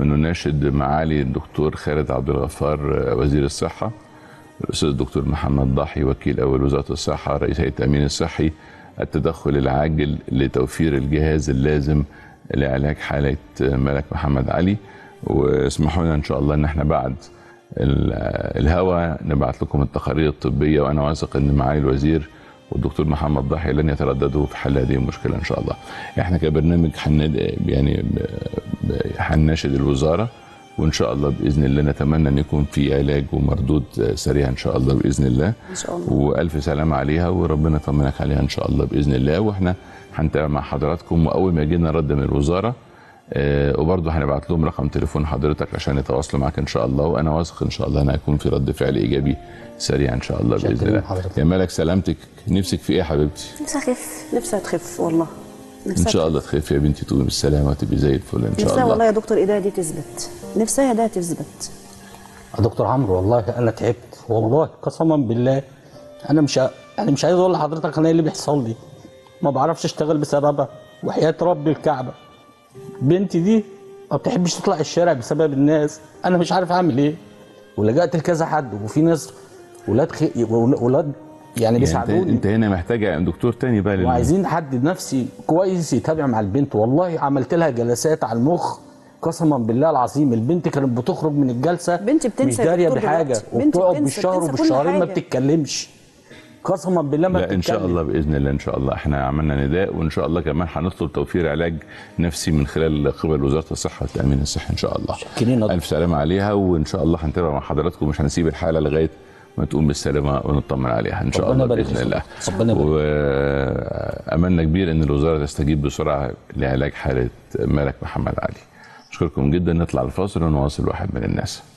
ونناشد معالي الدكتور خالد عبد الغفار آه، وزير الصحه الاستاذ الدكتور محمد ضاحي وكيل اول وزاره الصحه رئيس هيئه التامين الصحي التدخل العاجل لتوفير الجهاز اللازم لعلاج حاله ملك محمد علي واسمحوا لنا ان شاء الله ان احنا بعد ال- الهوا نبعت لكم التقارير الطبيه وانا واثق ان معالي الوزير والدكتور محمد ضاحي لن يترددوا في حل هذه المشكله ان شاء الله. احنا كبرنامج حن يعني ب- ب- هنناشد الوزاره وان شاء الله باذن الله نتمنى ان يكون في علاج ومردود سريع ان شاء الله باذن الله. ان شاء الله والف سلامه عليها وربنا يطمنك عليها ان شاء الله باذن الله واحنا هنتابع مع حضراتكم واول ما يجي لنا رد من الوزاره آه، وبرضه هنبعت لهم رقم تليفون حضرتك عشان يتواصلوا معاك ان شاء الله وانا واثق ان شاء الله ان هيكون في رد فعل ايجابي سريع ان شاء الله باذن شكراً الله لحضرتك. يا مالك سلامتك نفسك في ايه يا حبيبتي نفسها تخف نفسها تخف والله ان نفسها شاء الله تخف يا بنتي تقومي بالسلامه وتبقي زي الفل ان شاء نفسها الله والله يا دكتور ايديها دي تثبت نفسها ايديها تثبت يا دكتور عمرو والله انا تعبت والله قسما بالله انا مش ع- انا مش عايز اقول لحضرتك انا ايه اللي بيحصل لي ما بعرفش اشتغل بسببها وحياه رب الكعبه بنتي دي ما بتحبش تطلع الشارع بسبب الناس انا مش عارف اعمل ايه ولجأت لكذا حد وفي ناس ولاد خي... ولاد يعني يعني انت, بيساعدوني انت هنا محتاجه دكتور تاني بقى لل- وعايزين حد نفسي كويس يتابع مع البنت والله عملت لها جلسات على المخ قسما بالله العظيم البنت كانت بتخرج من الجلسه بنتي بتنسى مش يا داريه دكتور بحاجه دلوقتي. بنتي وبتقعد بتنسى- بالشهر بتنسى كل وبالشهرين ما حاجة. بتتكلمش قسما بالله ما لا ان شاء بتتكلم. الله باذن الله ان شاء الله احنا عملنا نداء وان شاء الله كمان هنطلب توفير علاج نفسي من خلال قبل وزاره الصحه والتامين الصحي ان شاء الله شاكرين يا دكتور. الف سلامه عليها وان شاء الله هنتابع مع حضراتكم مش هنسيب الحاله لغايه ما تقوم بالسلامه ونطمن عليها ان شاء ربنا الله يبارك باذن فيك. الله ربنا يبارك واملنا كبير ان الوزاره تستجيب بسرعه لعلاج حاله ملك محمد علي اشكركم جدا نطلع الفاصل ونواصل واحد من الناس